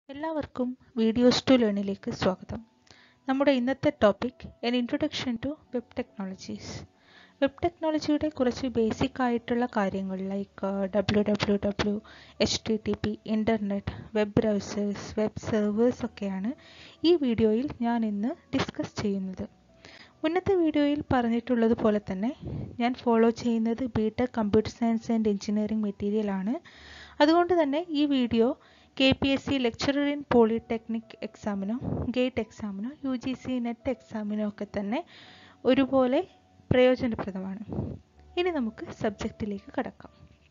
എല്ലാവർക്കും videos to ലേണിലേക്ക് സ്വാഗതം നമ്മുടെ ഇന്നത്തെ topic an introduction to web technologies web ടെക്നോളജിയുടെ കുറച്ച് ബേസിക് ആയിട്ടുള്ള കാര്യങ്ങൾ like W W W H T T P internet web browsers web servers ഒക്കെയാണ് ഈ വീഡിയോയിൽ ഞാൻ ഇന്ന് ഡിസ്കസ് ചെയ്യുന്നത് മുന്നത്തെ വീഡിയോയിൽ പറഞ്ഞിട്ടുള്ളത് പോലെ തന്നെ ഞാൻ ഫോളോ ചെയ്യുന്നത് B tech computer science and engineering material ആണ് അതുകൊണ്ട് തന്നെ ഈ video K P S C lecturer in polytechnic എക്സാമിനോ ഗേറ്റ് എക്സാമിനോ യു ജി സി നെറ്റ് എക്സാമിനോ ഒക്കെ തന്നെ ഒരുപോലെ പ്രയോജനപ്രദമാണ് ഇനി നമുക്ക് സബ്ജക്റ്റിലേക്ക് കടക്കാം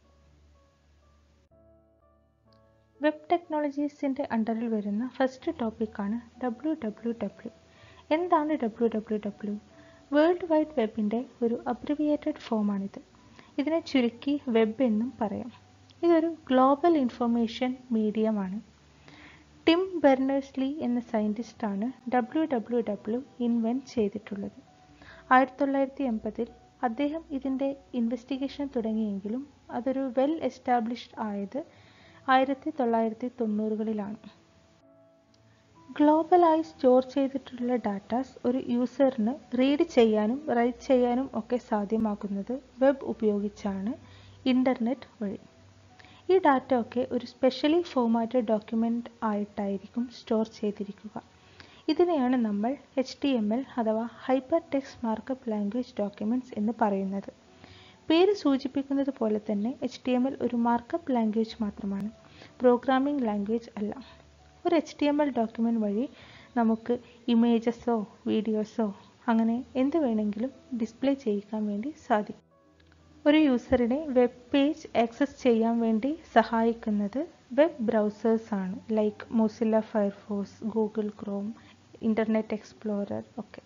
വെബ് ടെക്നോളജീസിൻ്റെ അണ്ടറിൽ വരുന്ന ഫസ്റ്റ് ടോപ്പിക്കാണ് ഡബ്ല്യു ഡബ്ല്യു ഡബ്ല്യു എന്താണ് W W W world wide വെബിൻ്റെ ഒരു അബ്രിവിയേറ്റഡ് ഫോമാണിത് ഇതിനെ ചുരുക്കി വെബ് എന്നും പറയാം ഇതൊരു ഗ്ലോബൽ ഇൻഫർമേഷൻ മീഡിയമാണ് ടിം ബെർണേഴ്സ്ലി എന്ന സയൻറ്റിസ്റ്റാണ് ഡബ്ല്യു ഡബ്ല്യു ഡബ്ല്യു ഇൻവെൻറ്റ് ചെയ്തിട്ടുള്ളത് ആയിരത്തി തൊള്ളായിരത്തി എൺപതിൽ അദ്ദേഹം ഇതിൻ്റെ ഇൻവെസ്റ്റിഗേഷൻ തുടങ്ങിയെങ്കിലും അതൊരു വെൽ എസ്റ്റാബ്ലിഷ്ഡ് ആയത് ആയിരത്തി തൊള്ളായിരത്തി തൊണ്ണൂറുകളിലാണ് ഗ്ലോബലായി സ്റ്റോർ ചെയ്തിട്ടുള്ള ഡാറ്റാസ് ഒരു യൂസറിന് റീഡ് ചെയ്യാനും റൈറ്റ് ചെയ്യാനും ഒക്കെ സാധ്യമാക്കുന്നത് വെബ് ഉപയോഗിച്ചാണ് ഇൻ്റർനെറ്റ് വഴി ഈ ഡാറ്റ ഒക്കെ ഒരു സ്പെഷ്യലി ഫോമാറ്റഡ് ഡോക്യുമെൻ്റ് ആയിട്ടായിരിക്കും സ്റ്റോർ ചെയ്തിരിക്കുക ഇതിനെയാണ് നമ്മൾ എച്ച് ടി എം എൽ അഥവാ hyper text markup language documents എന്ന് പറയുന്നത് പേര് സൂചിപ്പിക്കുന്നത് പോലെ തന്നെ എച്ച് ടി എം എൽ ഒരു മാർക്കപ്പ് ലാംഗ്വേജ് മാത്രമാണ് പ്രോഗ്രാമിംഗ് ലാംഗ്വേജ് അല്ല ഒരു H T M L document വഴി നമുക്ക് ഇമേജസോ വീഡിയോസോ അങ്ങനെ എന്ത് വേണമെങ്കിലും ഡിസ്പ്ലേ ചെയ്യിക്കാൻ വേണ്ടി സാധിക്കും ഒരു യൂസറിനെ വെബ് പേജ് ആക്സസ് ചെയ്യാൻ വേണ്ടി സഹായിക്കുന്നത് വെബ് ബ്രൗസേഴ്സ് ആണ് like Mozilla Firefox Google Chrome internet explorer ഒക്കെ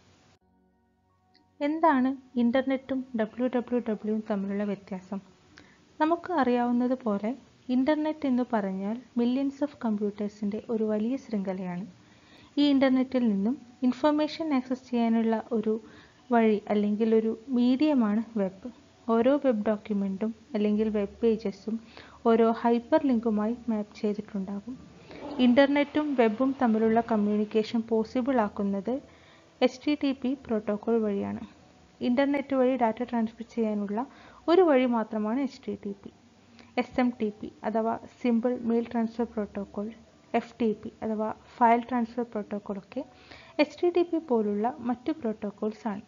എന്താണ് ഇൻ്റർനെറ്റും ഡബ്ല്യു ഡബ്ല്യു ഡബ്ല്യുവും തമ്മിലുള്ള വ്യത്യാസം നമുക്ക് അറിയാവുന്നത് പോലെ ഇൻ്റർനെറ്റ് എന്ന് പറഞ്ഞാൽ മില്യൺസ് ഓഫ് കമ്പ്യൂട്ടേഴ്സിൻ്റെ ഒരു വലിയ ശൃംഖലയാണ് ഈ ഇൻ്റർനെറ്റിൽ നിന്നും ഇൻഫർമേഷൻ ആക്സസ് ചെയ്യാനുള്ള ഒരു വഴി അല്ലെങ്കിൽ ഒരു മീഡിയമാണ് വെബ് ഓരോ വെബ് ഡോക്യുമെൻറ്റും അല്ലെങ്കിൽ വെബ് പേജസും ഓരോ ഹൈപ്പർ ലിങ്കുമായി മാപ്പ് ചെയ്തിട്ടുണ്ടാകും ഇൻ്റർനെറ്റും വെബും തമ്മിലുള്ള കമ്മ്യൂണിക്കേഷൻ പോസിബിൾ ആക്കുന്നത് H T T P protocol വഴിയാണ് ഇൻ്റർനെറ്റ് വഴി ഡാറ്റ ട്രാൻസ്ഫർ ചെയ്യാനുള്ള ഒരു വഴി മാത്രമാണ് H T T P S M T P അഥവാ simple mail transfer protocol F T P അഥവാ ഫയൽ ട്രാൻസ്ഫർ പ്രോട്ടോക്കോൾ ഒക്കെ എച്ച് ടി ടി പി പോലുള്ള മറ്റു പ്രോട്ടോക്കോൾസ് ആണ്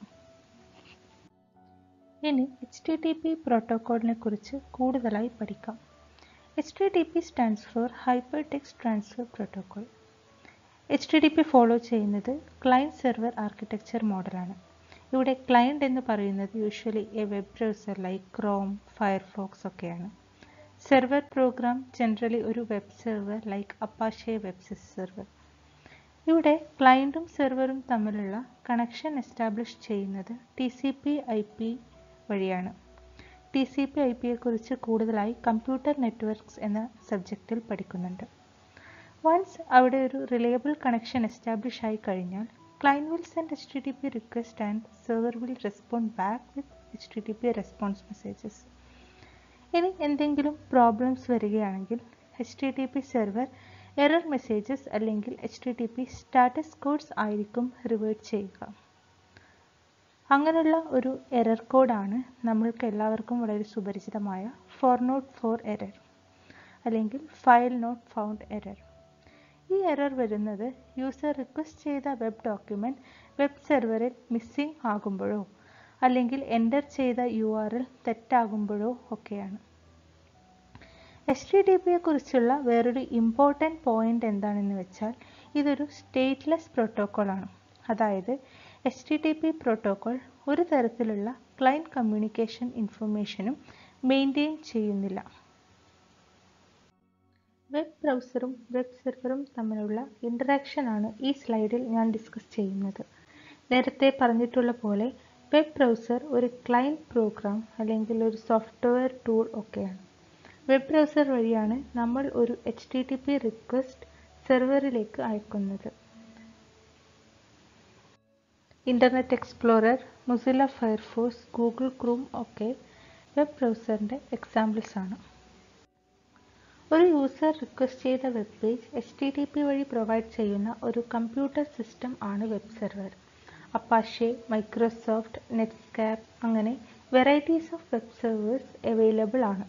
ഇനി എച്ച് ടി ടി പി പ്രോട്ടോക്കോളിനെ കുറിച്ച് കൂടുതലായി പഠിക്കാം H T T P stands for hyper text transfer protocol H T T P follow ചെയ്യുന്നത് ക്ലയൻറ്റ് സെർവർ ആർക്കിടെക്ചർ മോഡലാണ് ഇവിടെ ക്ലയൻറ്റ് എന്ന് പറയുന്നത് usually a web browser like Chrome Firefox ഒക്കെയാണ് സെർവർ പ്രോഗ്രാം ജനറലി ഒരു web server like Apache web server ഇവിടെ ക്ലയൻറ്റും സെർവറും തമ്മിലുള്ള കണക്ഷൻ എസ്റ്റാബ്ലിഷ് ചെയ്യുന്നത് T C P I P വഴിയാണ് ടി സി പി ഐ പിയെ കുറിച്ച് കൂടുതലായി കമ്പ്യൂട്ടർ നെറ്റ്വർക്ക്സ് എന്ന സബ്ജക്റ്റിൽ പഠിക്കുന്നുണ്ട് വൺസ് അവിടെ ഒരു റിലയബിൾ കണക്ഷൻ എസ്റ്റാബ്ലിഷ് ആയി കഴിഞ്ഞാൽ client will send H T T P request and server will respond back with H T T P response messages ഇനി എന്തെങ്കിലും പ്രോബ്ലംസ് വരികയാണെങ്കിൽ H T T P server error messages അല്ലെങ്കിൽ H T T P status codes ആയിരിക്കും revert ചെയ്യുക അങ്ങനെയുള്ള ഒരു error കോഡാണ് നമ്മൾക്ക് എല്ലാവർക്കും വളരെ സുപരിചിതമായ ഫോർ നോട്ട് ഫോർ എറർ അല്ലെങ്കിൽ ഫയൽ നോട്ട് ഫൗണ്ട് എറർ ഈ എറർ വരുന്നത് യൂസർ റിക്വസ്റ്റ് ചെയ്ത വെബ് ഡോക്യുമെൻറ്റ് വെബ് സെർവറിൽ മിസ്സിംഗ് ആകുമ്പോഴോ അല്ലെങ്കിൽ എൻ്റർ ചെയ്ത യു ആർ എൽ തെറ്റാകുമ്പോഴോ ഒക്കെയാണ് എച്ച് ടി ടി പിയെ കുറിച്ചുള്ള വേറൊരു ഇമ്പോർട്ടൻറ്റ് പോയിന്റ് എന്താണെന്ന് വെച്ചാൽ ഇതൊരു സ്റ്റേറ്റ്ലെസ് പ്രോട്ടോക്കോളാണ് അതായത് H T T P protocol ഒരു തരത്തിലുള്ള ക്ലയൻറ്റ് കമ്മ്യൂണിക്കേഷൻ ഇൻഫർമേഷനും മെയിൻറ്റെയിൻ ചെയ്യുന്നില്ല വെബ് ബ്രൗസറും വെബ് സെർവറും തമ്മിലുള്ള ഇൻറ്ററാക്ഷൻ ആണ് ഈ സ്ലൈഡിൽ ഞാൻ ഡിസ്കസ് ചെയ്യുന്നത് നേരത്തെ പറഞ്ഞിട്ടുള്ള പോലെ വെബ് ബ്രൗസർ ഒരു ക്ലയൻറ്റ് പ്രോഗ്രാം അല്ലെങ്കിൽ ഒരു സോഫ്റ്റ്വെയർ ടൂൾ ഒക്കെയാണ് വെബ് ബ്രൗസർ വഴിയാണ് നമ്മൾ ഒരു H T T P request സെർവറിലേക്ക് അയക്കുന്നത് internet explorer Mozilla Firefox Google Chrome ഒക്കെ വെബ് ബ്രൗസറിൻ്റെ എക്സാമ്പിൾസ് ആണ് ഒരു യൂസർ റിക്വസ്റ്റ് ചെയ്ത web page H T T P വഴി പ്രൊവൈഡ് ചെയ്യുന്ന ഒരു കമ്പ്യൂട്ടർ സിസ്റ്റം ആണ് web server Apache Microsoft Netscape അങ്ങനെ varieties of web servers available ആണ്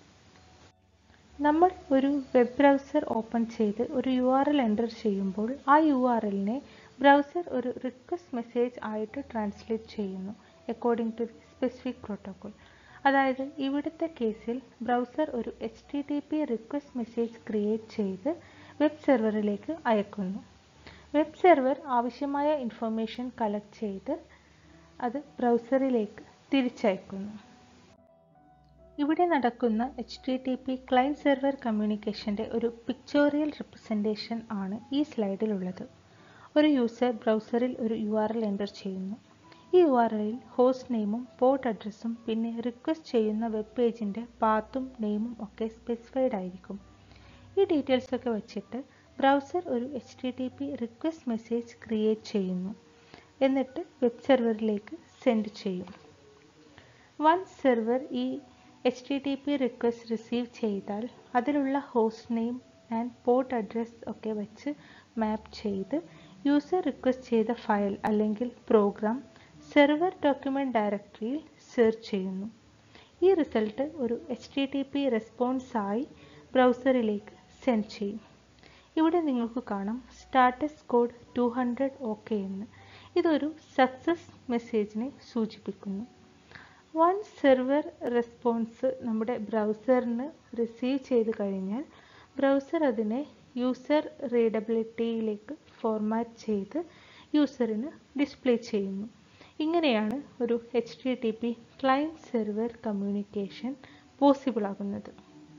നമ്മൾ ഒരു വെബ് ബ്രൗസർ ഓപ്പൺ ചെയ്ത് ഒരു യു ആർ എൽ എൻ്റർ ചെയ്യുമ്പോൾ ആ യു ആർ എല്ലിനെ ബ്രൗസർ ഒരു റിക്വസ്റ്റ് മെസ്സേജ് ആയിട്ട് ട്രാൻസ്ലേറ്റ് ചെയ്യുന്നു according to the specific protocol അതായത് ഇവിടുത്തെ കേസിൽ ബ്രൗസർ ഒരു H T T P request message create ചെയ്ത് വെബ് സെർവറിലേക്ക് അയക്കുന്നു വെബ് സെർവർ ആവശ്യമായ ഇൻഫർമേഷൻ കളക്ട് ചെയ്ത് അത് ബ്രൗസറിലേക്ക് തിരിച്ചയക്കുന്നു ഇവിടെ നടക്കുന്ന H T T P client server കമ്മ്യൂണിക്കേഷൻ്റെ ഒരു പിക്ചോറിയൽ റിപ്രസെൻറ്റേഷൻ ആണ് ഈ സ്ലൈഡിലുള്ളത് ഒരു യൂസർ ബ്രൗസറിൽ ഒരു യു ആർ എൽ എൻ്റർ ചെയ്യുന്നു ഈ യു ആർ എല്ലിൽ ഹോസ്റ്റ് നെയിമും പോർട്ട് അഡ്രസ്സും പിന്നെ റിക്വസ്റ്റ് ചെയ്യുന്ന വെബ് പേജിൻ്റെ പാത്തും നെയിമും ഒക്കെ സ്പെസിഫൈഡ് ആയിരിക്കും ഈ ഡീറ്റെയിൽസ് ഒക്കെ വെച്ചിട്ട് ബ്രൗസർ ഒരു H T T P request message create ചെയ്യുന്നു എന്നിട്ട് വെബ് സെർവറിലേക്ക് സെൻഡ് ചെയ്യും വൺസ് സെർവർ ഈ H T T P request receive ചെയ്താൽ അതിലുള്ള host name and port address ഒക്കെ വെച്ച് മാപ്പ് ചെയ്ത് യൂസർ റിക്വസ്റ്റ് ചെയ്ത ഫയൽ അല്ലെങ്കിൽ പ്രോഗ്രാം സെർവർ ഡോക്യുമെൻറ്റ് ഡയറക്ടറിയിൽ സെർച്ച് ചെയ്യുന്നു ഈ റിസൾട്ട് ഒരു എച്ച് ടി ടി പി റെസ്പോൺസായി ബ്രൗസറിലേക്ക് സെൻഡ് ചെയ്യും ഇവിടെ നിങ്ങൾക്ക് കാണാം status code two hundred okay എന്ന് ഇതൊരു സക്സസ് മെസ്സേജിനെ സൂചിപ്പിക്കുന്നു വൺ സെർവർ റെസ്പോൺസ് നമ്മുടെ ബ്രൗസറിന് റിസീവ് ചെയ്ത് കഴിഞ്ഞാൽ ബ്രൗസർ അതിനെ യൂസർ റീഡബിലിറ്റിയിലേക്ക് ഫോർമാറ്റ് ചെയ്ത് യൂസറിന് ഡിസ്പ്ലേ ചെയ്യുന്നു ഇങ്ങനെയാണ് ഒരു H T T P client server communication possible ആകുന്നത്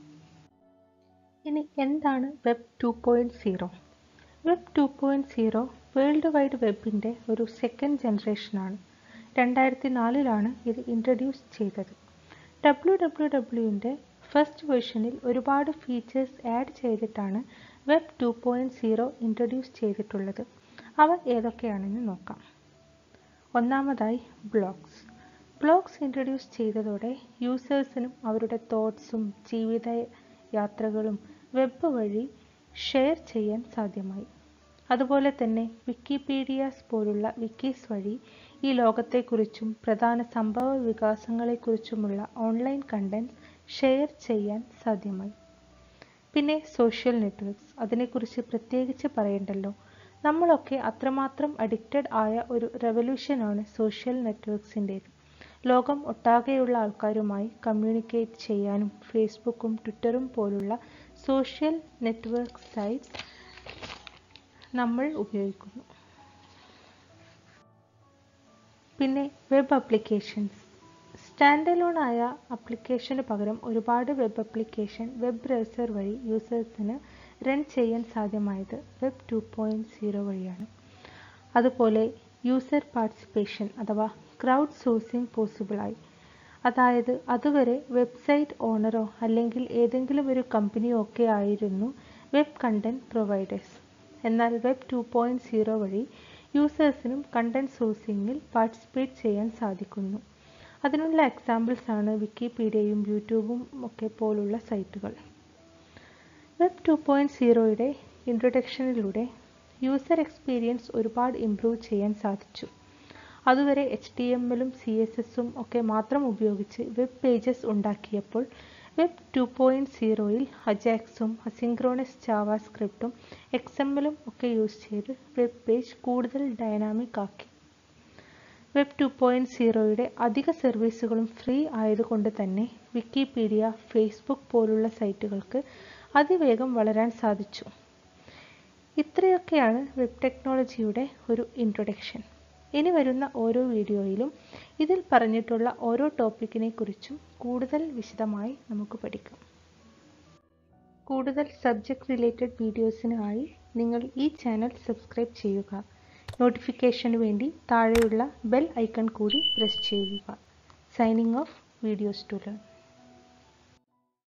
ഇനി എന്താണ് web two point zero web two point zero world wide വെബിൻ്റെ ഒരു സെക്കൻഡ് ജനറേഷനാണ് രണ്ടായിരത്തി നാലിലാണ് ഇത് ഇൻട്രൊഡ്യൂസ് ചെയ്തത് ഡബ്ല്യു ഡബ്ല്യു ഡബ്ല്യുവിൻ്റെ ഫസ്റ്റ് വേർഷനിൽ ഒരുപാട് ഫീച്ചേഴ്സ് ആഡ് ചെയ്തിട്ടാണ് web two point zero introduce ചെയ്തിട്ടുള്ളത് അവ ഏതൊക്കെയാണെന്ന് നോക്കാം ഒന്നാമതായി ബ്ലോഗ്സ് ബ്ലോഗ്സ് ഇൻട്രൊഡ്യൂസ് ചെയ്തതോടെ യൂസേഴ്സിനും അവരുടെ തോട്ട്സും ജീവിത യാത്രകളും വെബ് വഴി ഷെയർ ചെയ്യാൻ സാധ്യമായി അതുപോലെ തന്നെ വിക്കിപീഡിയാസ് പോലുള്ള വിക്കീസ് വഴി ഈ ലോകത്തെക്കുറിച്ചും പ്രധാന സംഭവ വികാസങ്ങളെക്കുറിച്ചുമുള്ള ഓൺലൈൻ കണ്ടന്റ് ഷെയർ ചെയ്യാൻ സാധ്യമായി പിന്നെ സോഷ്യൽ നെറ്റ്വർക്ക്സ് അതിനെക്കുറിച്ച് പ്രത്യേകിച്ച് പറയണ്ടല്ലോ നമ്മളൊക്കെ അത്രമാത്രം അഡിക്റ്റഡ് ആയ ഒരു റെവല്യൂഷനാണ് സോഷ്യൽ നെറ്റ്വർക്ക്സിൻ്റേത് ലോകം ഒട്ടാകെയുള്ള ആൾക്കാരുമായി കമ്മ്യൂണിക്കേറ്റ് ചെയ്യാനും ഫേസ്ബുക്കും ട്വിറ്ററും പോലുള്ള സോഷ്യൽ നെറ്റ്വർക്ക് സൈറ്റ്സ് നമ്മൾ ഉപയോഗിക്കുന്നു പിന്നെ വെബ് അപ്ലിക്കേഷൻസ് സ്റ്റാൻഡ് അലോൺ ആയ അപ്ലിക്കേഷന് പകരം ഒരുപാട് വെബ് അപ്ലിക്കേഷൻ വെബ് ബ്രൗസർ വഴി യൂസേഴ്സിന് റൺ ചെയ്യാൻ സാധ്യമായത് വെബ് ടു പോയിൻറ്റ് സീറോ വഴിയാണ് അതുപോലെ യൂസർ പാർട്ടിസിപ്പേഷൻ അഥവാ ക്രൗഡ് സോഴ്സിംഗ് പോസിബിളായി അതായത് അതുവരെ വെബ്സൈറ്റ് ഓണറോ അല്ലെങ്കിൽ ഏതെങ്കിലും ഒരു കമ്പനിയോ ഒക്കെ ആയിരുന്നു വെബ് കണ്ടന്റ് പ്രൊവൈഡേഴ്സ് എന്നാൽ വെബ് ടു പോയിൻറ്റ് സീറോ വഴി യൂസേഴ്സിനും കണ്ടന്റ് സോഴ്സിങ്ങിൽ പാർട്ടിസിപ്പേറ്റ് ചെയ്യാൻ സാധിക്കുന്നു അതിനുള്ള എക്സാമ്പിൾസ് ആണ് വിക്കിപീഡിയയും യൂട്യൂബും ഒക്കെ പോലുള്ള സൈറ്റുകൾ വെബ് ടു പോയിൻറ്റ് സീറോയുടെ ഇൻട്രൊഡക്ഷനിലൂടെ യൂസർ എക്സ്പീരിയൻസ് ഒരുപാട് ഇംപ്രൂവ് ചെയ്യാൻ സാധിച്ചു അതുവരെ എച്ച് ടി എം എല്ലും സി എസ് എസും ഒക്കെ മാത്രം ഉപയോഗിച്ച് വെബ് പേജസ് ഉണ്ടാക്കിയപ്പോൾ വെബ് ടു പോയിൻറ്റ് സീറോയിൽ അജാക്സും അസിങ്ക്രോണസ് ജാവ സ്ക്രിപ്റ്റും എക്സ് എം എല്ലും ഒക്കെ യൂസ് ചെയ്ത് വെബ് പേജ് കൂടുതൽ ഡൈനാമിക് ആക്കി വെബ് ടു പോയിൻറ്റ് സീറോയുടെ അധിക സർവീസുകളും ഫ്രീ ആയതുകൊണ്ട് തന്നെ വിക്കിപീഡിയ ഫേസ്ബുക്ക് പോലുള്ള സൈറ്റുകൾക്ക് അതിവേഗം വളരാൻ സാധിച്ചു ഇത്രയൊക്കെയാണ് വെബ് ടെക്നോളജിയുടെ ഒരു ഇൻട്രൊഡക്ഷൻ ഇനി വരുന്ന ഓരോ വീഡിയോയിലും ഇതിൽ പറഞ്ഞിട്ടുള്ള ഓരോ ടോപ്പിക്കിനെ കുറിച്ചും കൂടുതൽ വിശദമായി നമുക്ക് പഠിക്കാം കൂടുതൽ സബ്ജക്റ്റ് റിലേറ്റഡ് വീഡിയോസിനായി നിങ്ങൾ ഈ ചാനൽ സബ്സ്ക്രൈബ് ചെയ്യുക നോട്ടിഫിക്കേഷന് വേണ്ടി താഴെയുള്ള ബെൽ ഐക്കൺ കൂടി പ്രസ് ചെയ്യുക signing off videos to learn